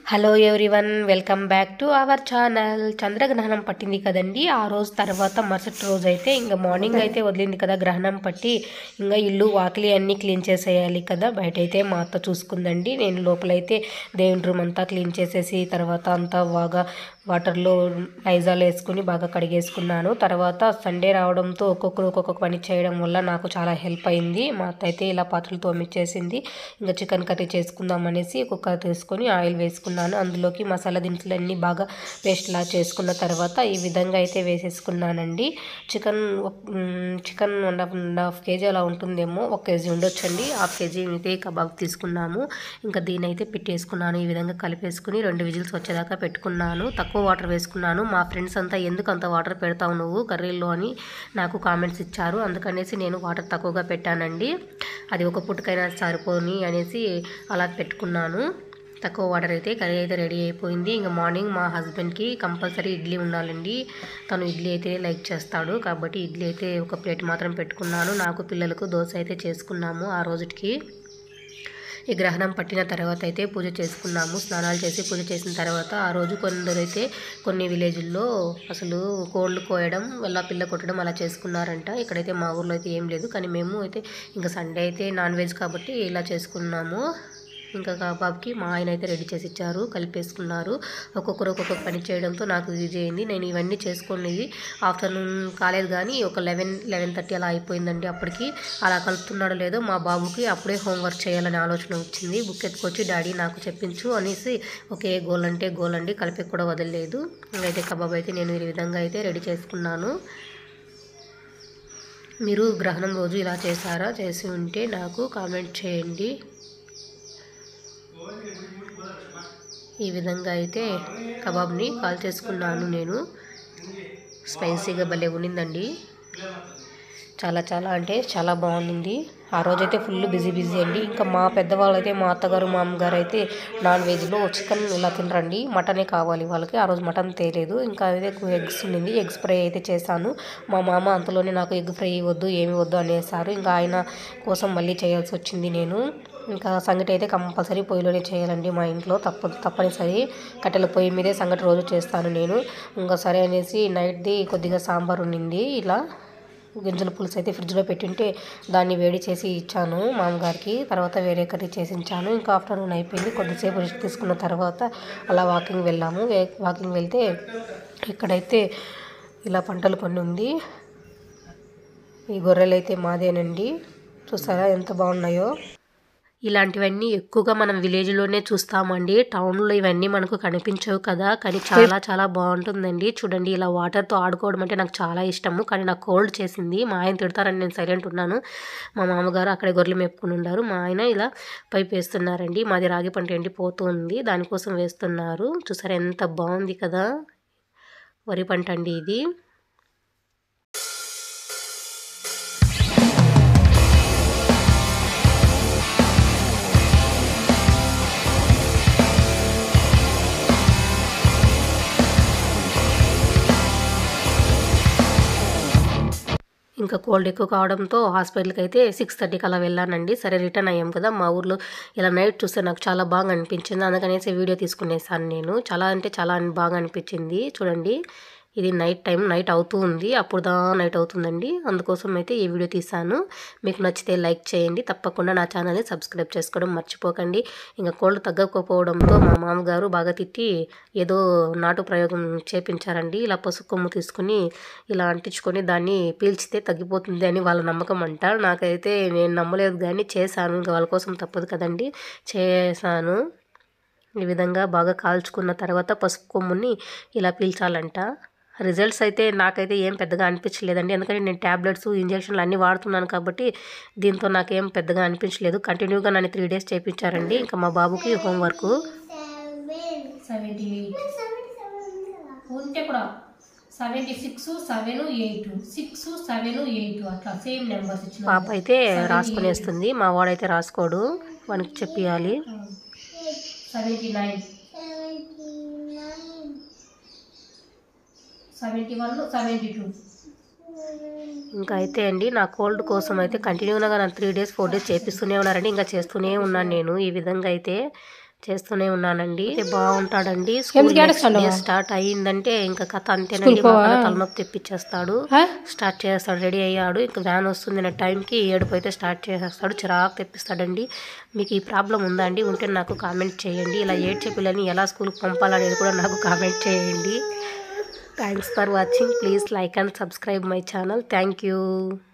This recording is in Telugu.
Hello everyone welcome back to our channel చంద్రగ్రహణం పట్టింది కదండి ఆ రోజు తర్వాత మరుసటి రోజు అయితే ఇంకా మార్నింగ్ అయితే వదిలింది కదా గ్రహణం పట్టి ఇంకా ఇల్లు వాకిలి అన్నీ క్లీన్ చేసేయాలి కదా బయట అయితే మా అత్త చూసుకుందండి నేను లోపలైతే దేవుని రూమ్ అంతా క్లీన్ చేసేసి తర్వాత అంతా బాగా వాటర్లో నైజాలు వేసుకుని బాగా కడిగేసుకున్నాను తర్వాత సండే రావడంతో ఒక్కొక్కరు ఒక్కొక్క పని చేయడం వల్ల నాకు చాలా హెల్ప్ అయింది మా అత్త అయితే ఇలా పాత్రలు తోమిచ్చేసింది ఇంకా చికెన్ కర్రీ చేసుకుందాం అనేసి కుక్కర్ తీసుకొని ఆయిల్ వేసుకున్నాను అందులోకి మసాలా దినుసులు అన్నీ బాగా పేస్ట్లా చేసుకున్న తర్వాత ఈ విధంగా అయితే వేసేసుకున్నానండి chicken chicken one half one half KG అలా ఉంటుందేమో ఒక కేజీ ఉండొచ్చండి హాఫ్ కేజీ అయితే కబాబ్ తీసుకున్నాము ఇంకా దీని అయితే పెట్టేసుకున్నాను ఈ విధంగా కలిపేసుకుని రెండు విజిల్స్ వచ్చేదాకా పెట్టుకున్నాను తక్కువ వాటర్ వేసుకున్నాను మా ఫ్రెండ్స్ అంతా ఎందుకు అంత వాటర్ పెడతావు నువ్వు కర్రీల్లో అని నాకు కామెంట్స్ ఇచ్చారు అందుకనేసి నేను వాటర్ తక్కువగా పెట్టానండి అది ఒక పుట్టుకైనా సరిపోని అనేసి అలా పెట్టుకున్నాను తక్కువ వాటర్ అయితే కర్రీ అయితే రెడీ అయిపోయింది ఇంకా మార్నింగ్ మా హస్బెండ్కి కంపల్సరీ ఇడ్లీ ఉండాలండి తను ఇడ్లీ అయితే లైక్ చేస్తాడు కాబట్టి ఇడ్లీ అయితే ఒక ప్లేట్ మాత్రం పెట్టుకున్నాను నాకు పిల్లలకు దోశ అయితే చేసుకున్నాము ఆ రోజుకి ఈ గ్రహణం పట్టిన తర్వాత అయితే పూజ చేసుకున్నాము స్నానాలు చేసి పూజ చేసిన తర్వాత ఆ రోజు కొందరైతే కొన్ని విలేజ్ల్లో అసలు కోళ్ళు కోయడం వల్ల పిల్ల కొట్టడం అలా చేసుకున్నారంట ఇక్కడైతే మా ఊర్లో అయితే ఏం లేదు కానీ మేము అయితే ఇంకా సండే అయితే నాన్ వెజ్ కాబట్టి ఇలా చేసుకున్నాము ఇంకా కబాబ్కి మా ఆయన అయితే రెడీ చేసి ఇచ్చారు కలిపేసుకున్నారు ఒక్కొక్కరు ఒక్కొక్క పని చేయడంతో నాకు ఈజీ అయింది నేను ఇవన్నీ చేసుకునేది ఆఫ్టర్నూన్ కాలేదు కానీ ఒక లెవెన్ లెవెన్ థర్టీ అలా అయిపోయిందండి అప్పటికి అలా కలుపుతున్నాడో లేదో మా బాబుకి అప్పుడే హోంవర్క్ చేయాలనే ఆలోచన వచ్చింది బుక్ ఎత్తుకొచ్చి డాడీ నాకు చెప్పించు అనేసి ఒకే గోల్ అంటే గోల్ అండి కలిపి కూడా వదలలేదు అయితే కబాబ్ అయితే నేను ఈ విధంగా అయితే రెడీ చేసుకున్నాను మీరు గ్రహణం రోజు ఇలా చేశారా చేసి ఉంటే నాకు కామెంట్ చేయండి ఈ విధంగా అయితే కబాబ్ని కాల్ చేసుకున్నాను నేను స్పైసీగా భలే ఉండిందండి చాలా చాలా అంటే చాలా బాగుంది ఆ రోజైతే ఫుల్ బిజీ బిజీ అండి ఇంకా మా పెద్దవాళ్ళు అయితే మా అత్తగారు మా అమ్మగారు అయితే నాన్ వెజ్లో చికెన్ ఇలా తినరండి మటనే కావాలి వాళ్ళకి ఆ రోజు మటన్ తేలేదు ఇంకా అదే ఎగ్స్ ఉండింది ఎగ్స్ ఫ్రై అయితే చేశాను మా మామ అంతలోనే నాకు ఎగ్ ఫ్రై వద్దు ఏమి వద్దు అనేసారు ఇంకా ఆయన కోసం మళ్ళీ చేయాల్సి వచ్చింది నేను ఇంకా సంగటి అయితే కంపల్సరీ పొయ్యిలోనే చేయాలండి మా ఇంట్లో తప్ప తప్పనిసరి కట్టెల పొయ్యి మీదే సంగటి రోజు చేస్తాను నేను ఇంకా సరే అనేసి నైట్ది కొద్దిగా సాంబార్ ఉండింది ఇలా గింజల పులుసు అయితే ఫ్రిడ్జ్లో పెట్టింటే దాన్ని వేడి చేసి ఇచ్చాను మామగారికి తర్వాత వేరే కర్రీ చేసి ఇచ్చాను ఇంకా ఆఫ్టర్నూన్ అయిపోయింది కొద్దిసేపు రెస్ట్ తీసుకున్న తర్వాత అలా వాకింగ్ వెళ్ళాము వాకింగ్ వెళ్తే ఇక్కడైతే ఇలా పంటలు కొన్ని ఉంది ఈ గొర్రెలు అయితే మాదేనండి చూసారా ఎంత బాగున్నాయో ఇలాంటివన్నీ ఎక్కువగా మనం విలేజ్లోనే చూస్తామండి టౌన్లో ఇవన్నీ మనకు కనిపించవు కదా కానీ చాలా చాలా బాగుంటుందండి చూడండి ఇలా వాటర్తో ఆడుకోవడం అంటే నాకు చాలా ఇష్టము కానీ నాకు కోల్డ్ చేసింది మా ఆయన తిడతారని నేను సైలెంట్ ఉన్నాను మా మామగారు అక్కడే గొర్రెలు మేపుకుని ఉన్నారు మా ఆయన ఇలా పైప్ వేస్తున్నారండి మాది రాగి పంట ఎండిపోతూ ఉంది దానికోసం వేస్తున్నారు చూసారా ఎంత బాగుంది కదా వరి పంట అండి ఇది ఇంకా కోల్డ్ ఎక్కువ కావడంతో హాస్పిటల్కి అయితే సిక్స్ థర్టీకి అలా వెళ్ళానండి సరే రిటర్న్ అయ్యాం కదా మా ఊర్లో ఇలా నైట్ చూస్తే నాకు చాలా బాగా అనిపించింది అందుకనేసి వీడియో తీసుకునేసాను నేను చాలా అంటే చాలా బాగా అనిపించింది చూడండి ఇది నైట్ టైం నైట్ అవుతూ ఉంది అప్పుడు దా నైట్ అవుతుందండి అందుకోసం అయితే ఈ వీడియో తీసాను మీకు నచ్చితే లైక్ చేయండి తప్పకుండా నా ఛానల్ని సబ్స్క్రైబ్ చేసుకోవడం మర్చిపోకండి ఇంకా కోల్డ్ తగ్గకపోవడంతో మా మామగారు బాగా తిట్టి ఏదో నాటు ప్రయోగం చేపించారండి ఇలా పసుపు కొమ్ము తీసుకుని ఇలా అంటించుకొని దాన్ని పీల్చితే తగ్గిపోతుంది అని వాళ్ళ నమ్మకం అంట నాకైతే నేను నమ్మలేదు కానీ చేశాను ఇంకా వాళ్ళ కోసం తప్పదు కదండి చేశాను ఈ విధంగా బాగా కాల్చుకున్న తర్వాత పసుపు కొమ్ముని ఇలా పీల్చాలంట రిజల్ట్స్ అయితే నాకైతే ఏం పెద్దగా అనిపించలేదండి ఎందుకంటే నేను ట్యాబ్లెట్స్ ఇంజక్షన్లు అన్నీ వాడుతున్నాను కాబట్టి దీంతో నాకేం పెద్దగా అనిపించలేదు కంటిన్యూగా నన్ను త్రీ డేస్ చేయించారండి ఇంకా మా బాబుకి హోంవర్క్ సెవెంటీ ఉంటే కూడా seventy six seven eight six seven eight అట్లా సేమ్ నెంబర్స్ ఇచ్చిన పాప అయితే రాసుకునేస్తుంది మా వాడైతే రాసుకోడు వానికి చెప్పియాలి seventy nine seventy one seventy two ఇంకా అయితే అండి నా కోల్డ్ కోసం అయితే కంటిన్యూగా నా త్రీ డేస్ ఫోర్ డేస్ చేపిస్తూనే ఉన్నారండి ఇంకా చేస్తూనే ఉన్నాను నేను ఈ విధంగా అయితే చేస్తూనే ఉన్నానండి అయితే బాగుంటాడండి స్కూల్ ఎందుకు నెక్స్ట్ డే ఏడుస్తున్నావు? స్టార్ట్ అయ్యిందంటే ఇంకా కథ అంతేనండి స్కూల్కి మా పోవా? కథ తలనొప్పి తెప్పించేస్తాడు స్టార్ట్ చేస్తాడు రెడీ అయ్యాడు ఇంకా వ్యాన్ వస్తుంది అనే టైంకి ఏడుపు అయితే స్టార్ట్ చేసేస్తాడు చిరాకు తెప్పిస్తాడండి మీకు ఈ ప్రాబ్లం ఉందా అండి ఉంటే నాకు కామెంట్ చేయండి ఇలా ఏడ్చే పిల్లల్ని ఎలా స్కూల్కి పంపాలనేది కూడా నాకు కామెంట్ చేయండి thanks for watching please like and subscribe my channel thank you